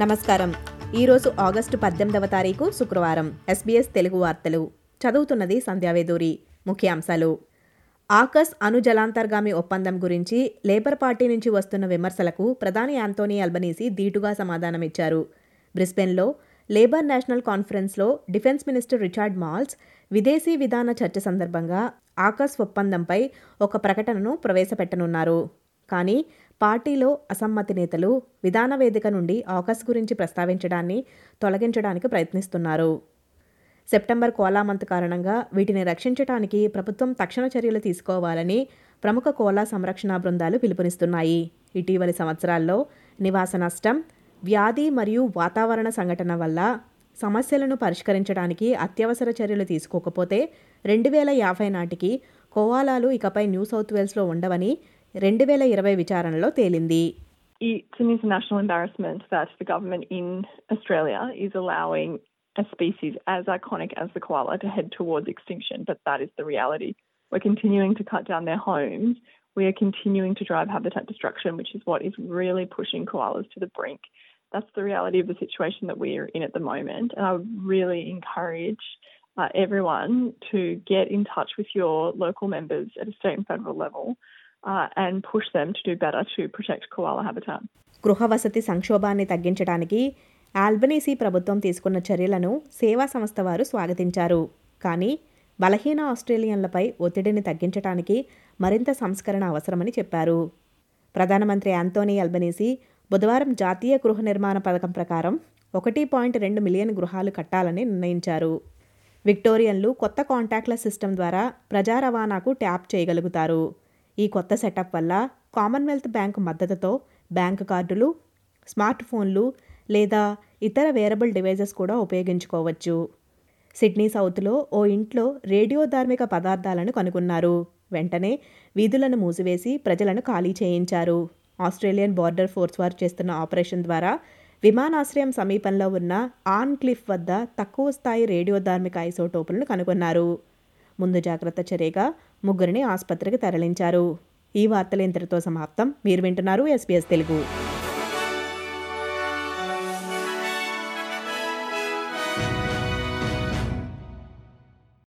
నమస్కారం ఈరోజు ఆగస్టు పద్దెనిమిదవ తారీఖు శుక్రవారం ఎస్బీఎస్ తెలుగు వార్తలు చదువుతున్నది సంధ్యావేదూరి ముఖ్యాంశాలు ఆకస్ అణు జలాంతర్గామి ఒప్పందం గురించి లేబర్ పార్టీ నుంచి వస్తున్న విమర్శలకు ప్రధాని యాంతోనీ అల్బనీసీ ధీటుగా సమాధానమిచ్చారు బ్రిస్బెన్లో లేబర్ నేషనల్ కాన్ఫరెన్స్లో డిఫెన్స్ మినిస్టర్ రిచార్డ్ మాల్స్ విదేశీ విధాన చర్చ సందర్భంగా ఆకస్ ఒప్పందంపై ఒక ప్రకటనను ప్రవేశపెట్టనున్నారు కానీ పార్టీలో అసమ్మతి నేతలు విధాన వేదిక నుండి ఆకస్ గురించి ప్రస్తావించడాన్ని తొలగించడానికి ప్రయత్నిస్తున్నారు సెప్టెంబర్ కోలామంత్ కారణంగా వీటిని రక్షించడానికి ప్రభుత్వం తక్షణ చర్యలు తీసుకోవాలని ప్రముఖ కోలా సంరక్షణ బృందాలు పిలుపునిస్తున్నాయి ఇటీవలి సంవత్సరాల్లో నివాస నష్టం వ్యాధి మరియు వాతావరణ సంఘటన వల్ల సమస్యలను పరిష్కరించడానికి అత్యవసర చర్యలు తీసుకోకపోతే రెండు వేల యాభై నాటికి కోవాలాలు ఇకపై న్యూ సౌత్ వేల్స్లో ఉండవని రెండు వేల ఇరవై విచారణలో తేలింది It's an international embarrassment that the government in Australia is allowing a species as iconic as the koala to head towards extinction, but that is the reality. We're continuing to cut down their homes. We are continuing to drive habitat destruction, which is what is really pushing koalas to the brink. That's the reality of the situation that we are in at the moment. And I would really encourage uh, everyone to get in touch with your local members at a state and federal level uh, and push them to do better to protect koala habitat. గృహ వసతి సంక్షోభాన్ని తగ్గించడానికి Albanese ప్రభుత్వం తీసుకున్న చర్యలను సేవా సంస్థ వారు స్వాగతించారు కానీ బలహీన ఆస్ట్రేలియన్లపై ఒత్తిడిని తగ్గించడానికి మరింత సంస్కరణ అవసరమని చెప్పారు ప్రధానమంత్రి యాంతోనీ అల్బనీసీ బుధవారం జాతీయ గృహ నిర్మాణ పథకం ప్రకారం ఒకటి పాయింట్ రెండు మిలియన్ గృహాలు కట్టాలని నిర్ణయించారు విక్టోరియన్లు కొత్త కాంటాక్ట్ల సిస్టమ్ ద్వారా ప్రజా రవాణాకు ట్యాప్ చేయగలుగుతారు ఈ కొత్త సెటప్ వల్ల కామన్వెల్త్ బ్యాంక్ మద్దతుతో బ్యాంక్ కార్డులు స్మార్ట్ ఫోన్లు లేదా ఇతర వేరబుల్ డివైజెస్ కూడా ఉపయోగించుకోవచ్చు సిడ్నీ సౌత్లో ఓ ఇంట్లో రేడియో ధార్మిక పదార్థాలను కనుగొన్నారు వెంటనే వీధులను మూసివేసి ప్రజలను ఖాళీ చేయించారు ఆస్ట్రేలియన్ బార్డర్ ఫోర్స్ వారు చేస్తున్న ఆపరేషన్ ద్వారా విమానాశ్రయం సమీపంలో ఉన్న ఆన్ క్లిఫ్ వద్ద తక్కువ స్థాయి రేడియో ధార్మిక ఐసోటోపులను కనుగొన్నారు ముందు జాగ్రత్త చర్యగా ముగ్గురిని ఆసుపత్రికి తరలించారు ఈ వార్తలు ఇంతటితో సమాప్తం మీరు వింటున్నారు ఎస్పీఎస్ తెలుగు